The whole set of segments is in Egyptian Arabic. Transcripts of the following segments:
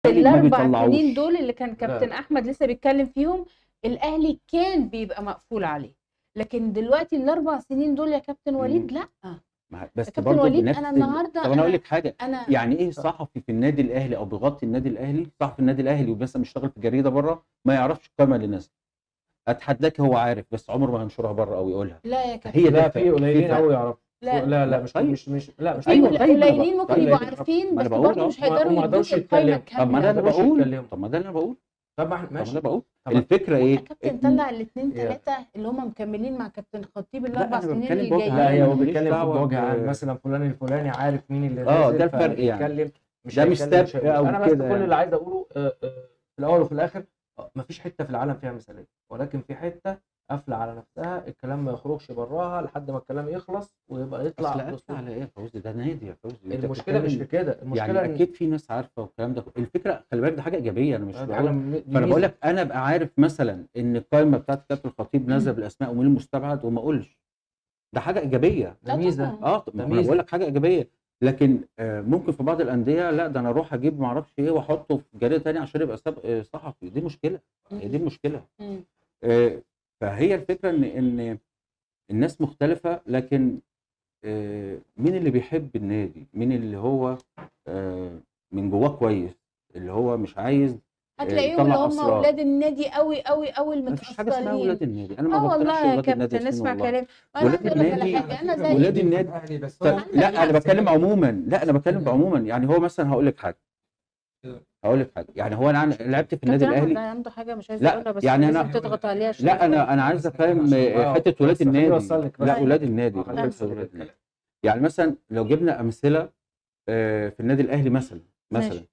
الاهلي ما الاربع بيطلعوش سنين دول اللي كان كابتن احمد لسه بيتكلم فيهم الاهلي كان بيبقى مقفول عليه لكن دلوقتي الاربع سنين دول يا كابتن وليد لا مع- بس كابتن برضه وليد بنفس انا ال- النهارده طب انا اقول لك حاجه انا يعني ايه صحفي في النادي الاهلي او بيغطي النادي الاهلي صحفي النادي الاهلي وبس بيشتغل في جريده بره ما يعرفش القائمه اللي نازله اتحداك هو عارف بس عمره ما هينشرها بره او يقولها لا يا كابتن هي ده لا الفرق. في قليلين فرق. قوي يعرفوا لا لا لا مش طيب. مش مش لا مش أيوة، ايوه طيب، ما أنا قليلين بقول- ممكن طيب، يبقوا طيب. عارفين ما بس أنا بقول برضه أهو. مش ما- هيقدروا وما يدوك يقدروش القايمه يتكلموا. طب ما ده الكامله انا يقدروش بقول يتكلموا. طب ما ده اللي انا بقول طب ما احنا طب ما ماشي ده بقول طب- الفكره يا ايه كابتن طلع الاثنين يا- ثلاثه اللي هم مكملين مع كابتن خطيب لا، الاربع أنا سنين بتكلم اللي بوجه لا عام. هي جايين هو ماليش بيتكلم في دعوة بوجه عام ب- مثلا فلان الفلاني عارف مين اللي آه، نازل ده الفرق يعني. فبيتكلم مش ده مش هيتكلم، سبق هيقول. أو انا بس كده كل يعني. اللي عايز اقوله آه، آه، في الاول وفي الاخر آه، مفيش حته في العالم فيها مثاليه ولكن في حته قافله على نفسها الكلام ما يخرجش براها لحد ما الكلام يخلص ويبقى يطلع اصل قافله بأسلوب. على ايه يا فوزي ده نادي يا فوزي أنت المشكله مش في بتتكلم- كده المشكله يعني إن- اكيد في ناس عارفه والكلام ده الفكره خلي بالك ده حاجه ايجابيه انا مش دي بقول حاجة من- دي فانا ميزة. بقول لك انا ابقى عارف مثلا ان القائمه بتاعت كابتن الخطيب نازله بالاسماء ومين المستبعد وما اقولش ده حاجه ايجابيه ده آه ميزه طبعاً. اه طب ده ما انا ميزة. بقول لك حاجه ايجابيه لكن آه ممكن في بعض الانديه لا ده انا اروح اجيب ما اعرفش ايه واحطه في جريده ثانيه عشان يبقى سب- آه، صحفي دي مشكله هي دي المشكله مم. آه فهي الفكره ان ان الناس مختلفه لكن آه مين اللي بيحب النادي مين اللي هو آه من جواه كويس اللي هو مش عايز هتلاقيهم يطلع اللي هم أسرار. اولاد النادي قوي قوي قوي ما فيش حاجه اسمها ولاد المتأصلين النادي انا ما اه بقتنعش والله يا بولاد النادي كابتن ياسين اسمع والله. كلام انا ولاد عايز اقول لك على النادي- حاجه انا ولاد زي النادي الاهلي بس طب هو لا انا بتكلم عموما لا انا بتكلم بعموما يعني هو مثلا هقول لك حاجه هقول لك حاجه يعني هو انا عن- لعبت في النادي كابتن أحمد الاهلي عنده حاجه مش عايز لا، اقولها بس يعني لازم أنا- تضغط عليها شويه لا انا انا عايز افهم آه، حته ولاد بس خليني النادي أوصلك بس. لا ولاد النادي آه، خليني بس أوصل ولاد النادي. يعني مثلا لو جبنا امثله آه، في النادي الاهلي مثلا مثلا ماشي.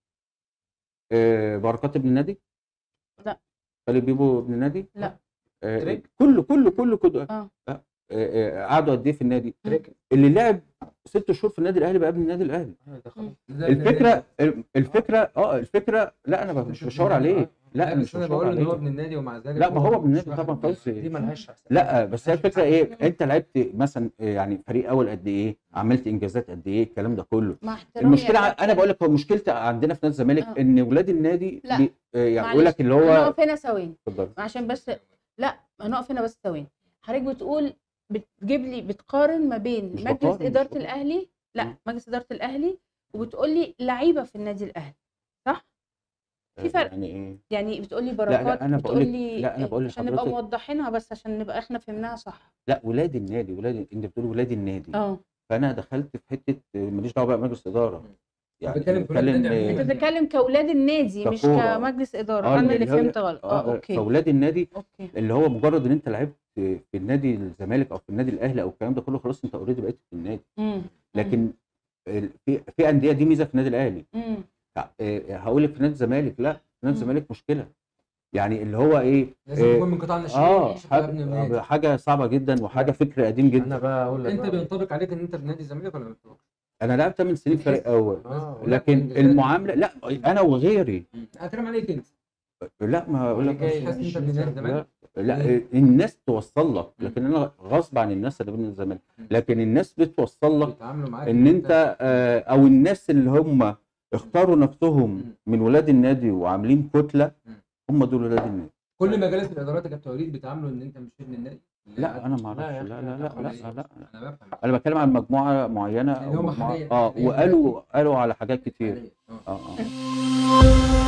آه، بركات ابن النادي لا. خالد بيبو ابن النادي لا. آه، تريك. كله كله كله كله آه. آه، آه، قعدوا قد ايه في النادي تريك. اللي لعب ست شهور في النادي الاهلي بقى ابن النادي الاهلي الفكره الفكره اه الفكره لا انا مش بشاور عليه لا انا مش انا بشاور بقول ان هو عليه ابن النادي ومع ذلك لا ما هو ابن النادي مش طبعا واخد- فوزي دي ملهاش لا بس هي الفكره ايه انت لعبت مثلا يعني فريق اول قد ايه عملت انجازات قد ايه الكلام ده كله مع احترامي المشكله يا ع- كابتن. انا بقول لك هو مشكلتي عندنا في نادي الزمالك آه. ان ولاد النادي لا. بي- آه، يعني معلش. يقول لك اللي هو هنقف هنا ثواني اتفضل عشان بس لا هنقف هنا بس ثواني حضرتك بتقول بتجيب لي بتقارن ما بين مش مجلس بقارن، مش اداره بقارن. الاهلي لا مم. مجلس اداره الاهلي وبتقول لي لعيبه في النادي الاهلي صح في فرق. يعني ايه يعني بتقول لي بركات أنا بتقول بقولك- لي لا، أنا بقول عشان نبقى لحضرتك- موضحينها بس عشان نبقى احنا فهمناها صح لا ولاد النادي ولاد انت بتقول ولاد النادي اه فانا دخلت في حته آه، ماليش دعوه بقى بمجلس اداره يعني بتكلم في ولاد بتكلم، النادي آه، انت عموماً. بتتكلم كاولاد النادي مش ككورة. كمجلس اداره آه، انا اللي اللي هو- فهمت غلط اه اه اوكي فولاد النادي اوكي اللي هو مجرد ان انت لعبت في النادي الزمالك او في النادي الاهلي او الكلام ده كله خلاص انت اوريدي بقيت في النادي امم لكن ال- في في انديه دي ميزه في النادي الاهلي امم آه، هقول لك في نادي الزمالك لا في نادي مم. الزمالك مشكله يعني اللي هو ايه لازم آه، يكون من قطاع الناشئين اه مش يبقى ابن النادي. حاجه حاجه صعبه جدا وحاجه فكر قديم انا جدا بقى اقول لك انت بقى. بينطبق عليك ان انت ابن نادي الزمالك ولا ما بينطبقش؟ انا لعبت 8 سنين فريق اول آه، لكن المعامله لا انا وغيري انا كلام عليك انت لا ما اقول مش لك حاسس ان انت ابن نادي الزمالك لا, لا الناس توصل لك لكن انا غصب عن الناس اللي بين الزمالك لكن الناس بتوصل لك بيتعاملوا معاك ان انت آه، او الناس اللي هم اختاروا نفسهم من ولاد النادي وعاملين كتله هم دول ولاد النادي كل مجالس الادارات يا كابتن وليد بيتعاملوا ان انت مش ابن النادي لا انا ما لا يا اعرفش أخي، لا لا لا خالص. لا لا انا بفهم انا بتكلم عن مجموعه معينه يعني أو هم مجموعة حاليا- اه حاليا وقالوا قالوا على حاجات كتير حاليا. آه. اه اه